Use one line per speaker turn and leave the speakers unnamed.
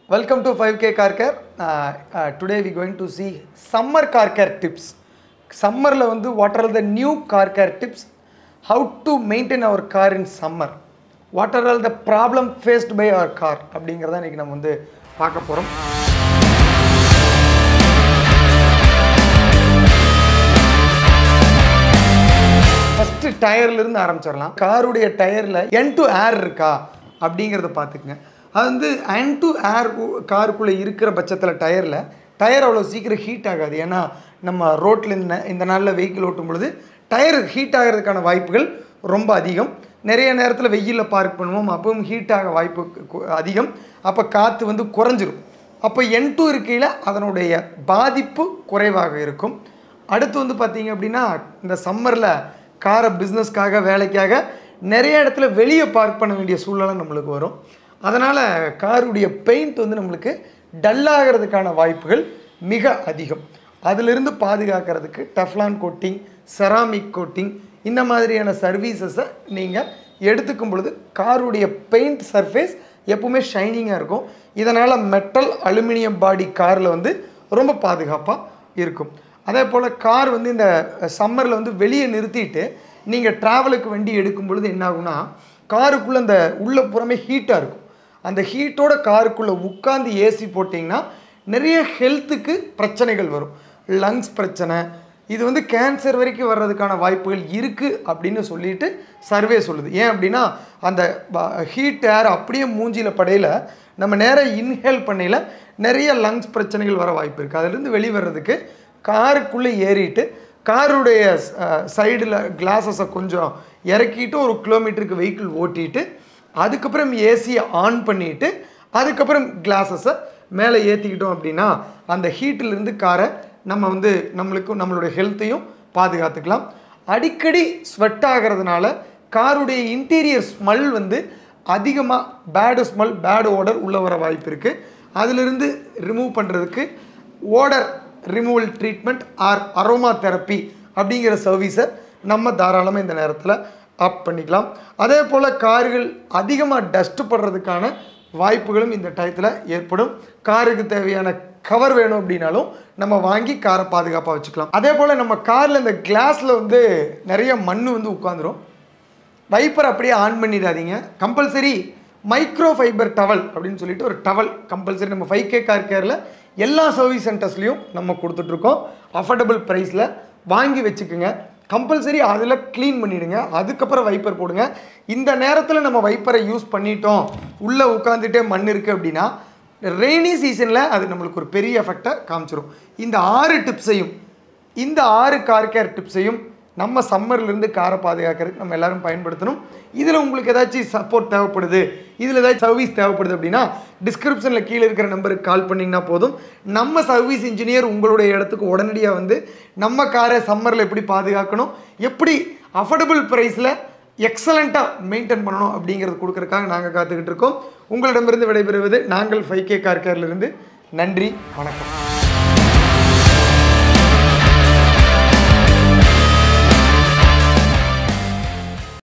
Welcome to 5K Car Care. Uh, uh, today we going to see summer car care tips. சம்மரில் வந்து what are the new car care tips how to maintain our car in summer what are all the problem faced by our car அப்படிங்கிறத இன்றைக்கி நம்ம வந்து பார்க்க போகிறோம் first டயர்லேருந்து ஆரம்பிச்சிடலாம் காருடைய டயரில் என் to air இருக்கா அப்படிங்கிறத பார்த்துக்குங்க அது வந்து என் டு ஏர் காருக்குள்ளே இருக்கிற பட்சத்தில் டயரில் டயர் அவ்வளோ சீக்கிரம் ஹீட் ஆகாது ஏன்னா நம்ம ரோட்டில் இந்த இந்த நாளில் வெஹிக்கிள் ஓட்டும் பொழுது டயர் ஹீட் ஆகிறதுக்கான வாய்ப்புகள் ரொம்ப அதிகம் நிறைய நேரத்தில் வெயிலில் பார்க் பண்ணுவோம் அப்பவும் ஹீட் ஆக வாய்ப்பு கு- அதிகம் அப்போ காற்று வந்து குறைஞ்சிரும் அப்போ என் டூ இருக்கையில் அதனுடைய பாதிப்பு குறைவாக இருக்கும் அடுத்து வந்து பார்த்தீங்க அப்படின்னா இந்த சம்மரில் காரை பிஸ்னஸ்க்காக வேலைக்காக நிறைய இடத்துல வெளியே பார்க் பண்ண வேண்டிய சூழ்நிலை நம்மளுக்கு வரும் அதனால் காருடைய பெயிண்ட் வந்து நம்மளுக்கு டல்லாகிறதுக்கான வாய்ப்புகள் மிக அதிகம் அதிலிருந்து பாதுகாக்கிறதுக்கு டெஃப்லான் கோட்டிங் செராமிக் கோட்டிங் இந்த மாதிரியான சர்வீசஸை நீங்கள் எடுத்துக்கும் பொழுது காருடைய பெயிண்ட் சர்ஃபேஸ் எப்பவுமே ஷைனிங்காக இருக்கும் இதனால் மெட்டல் அலுமினியம் பாடி காரில் வந்து ரொம்ப பாதுகாப்பாக இருக்கும் அதே போல் கார் வந்து இந்த சம்மரில் வந்து வெளியே நிறுத்திட்டு நீங்கள் ட்ராவலுக்கு வண்டி எடுக்கும் பொழுது என்ன ஆகும்னா காருக்குள்ளே அந்த உள்ள புறமே ஹீட்டாக இருக்கும் அந்த ஹீட்டோட காருக்குள்ளே உட்காந்து ஏசி போட்டிங்கன்னா நிறைய ஹெல்த்துக்கு பிரச்சனைகள் வரும் லங்ஸ் பிரச்சனை இது வந்து கேன்சர் வரைக்கும் வர்றதுக்கான வாய்ப்புகள் இருக்குது அப்படின்னு சொல்லிட்டு சர்வே சொல்லுது ஏன் அப்படின்னா அந்த ஹீட் ஏர் அப்படியே மூஞ்சியில் படையில் நம்ம நேராக இன்ஹேல் பண்ணையில் நிறைய லங்ஸ் பிரச்சனைகள் வர வாய்ப்பு இருக்குது அதுலேருந்து வெளியே வர்றதுக்கு காருக்குள்ளே ஏறிட்டு காருடைய சைடில் கிளாஸஸை கொஞ்சம் இறக்கிட்டு ஒரு கிலோமீட்டருக்கு வெஹிக்கிள் ஓட்டிட்டு அதுக்கப்புறம் ஏசியை ஆன் பண்ணிட்டு அதுக்கப்புறம் கிளாஸஸை மேலே ஏற்றிக்கிட்டோம் அப்படின்னா அந்த ஹீட்டிலிருந்து காரை நம்ம வந்து நம்மளுக்கும் நம்மளுடைய ஹெல்த்தையும் பாதுகாத்துக்கலாம் அடிக்கடி ஸ்வெட் ஆகிறதுனால காருடைய இன்டீரியர் ஸ்மெல் வந்து அதிகமாக பேடு ஸ்மெல் பேடு ஓடர் உள்ள வர வாய்ப்பு இருக்குது அதிலிருந்து ரிமூவ் பண்ணுறதுக்கு odour removal treatment or aromatherapy அப்படிங்கிற சர்வீஸை நம்ம தாராளமாக இந்த நேரத்தில் அப் பண்ணிக்கலாம் அதே போல் கார்கள் அதிகமாக டஸ்ட் படுறதுக்கான வாய்ப்புகளும் இந்த டயத்தில் ஏற்படும் காருக்கு தேவையான கவர் வேணும் அப்படின்னாலும் நம்ம வாங்கி காரை பாதுகாப்பாக வச்சுக்கலாம் அதே போல் நம்ம காரில் இந்த கிளாஸில் வந்து நிறைய மண் வந்து உட்காந்துரும் வைப்பர் அப்படியே ஆன் பண்ணிடாதீங்க கம்பல்சரி மைக்ரோ ஃபைபர் டவல் அப்படின்னு சொல்லிட்டு ஒரு டவல் கம்பல்சரி நம்ம ஃபைவ் கே கார் கேரில் எல்லா சர்வீஸ் சென்டர்ஸ்லையும் நம்ம கொடுத்துட்ருக்கோம் அஃபோர்டபுள் ப்ரைஸில் வாங்கி வச்சுக்கோங்க கம்பல்சரி அதில் க்ளீன் பண்ணிவிடுங்க அதுக்கப்புறம் வைப்பர் போடுங்க இந்த நேரத்தில் நம்ம வைப்பரை யூஸ் பண்ணிட்டோம் உள்ளே உட்காந்துட்டே மண் இருக்குது அப்படின்னா ரெய்னி சீசனில் அது நம்மளுக்கு ஒரு பெரிய எஃபெக்டை காமிச்சிரும் இந்த ஆறு டிப்ஸையும் இந்த ஆறு கார் கேர் டிப்ஸையும் நம்ம சம்மர்லேருந்து காரை பாதுகாக்கிறதுக்கு நம்ம எல்லாரும் பயன்படுத்தணும் இதில் உங்களுக்கு ஏதாச்சும் சப்போர்ட் தேவைப்படுது இதில் ஏதாச்சும் சர்வீஸ் தேவைப்படுது அப்படின்னா டிஸ்கிரிப்ஷனில் கீழே இருக்கிற நம்பருக்கு கால் பண்ணிங்கன்னா போதும் நம்ம சர்வீஸ் இன்ஜினியர் உங்களுடைய இடத்துக்கு உடனடியாக வந்து நம்ம காரை சம்மரில் எப்படி பாதுகாக்கணும் எப்படி அஃபோர்டபுள் ப்ரைஸில் எக்ஸலண்ட்டாக மெயின்டைன் பண்ணணும் அப்படிங்கிறது கொடுக்கறதுக்காக நாங்கள் காத்துக்கிட்டு இருக்கோம் உங்களிடமிருந்து விடைபெறுவது நாங்கள் ஃபைவ் கே கார் கேர்லேருந்து நன்றி வணக்கம்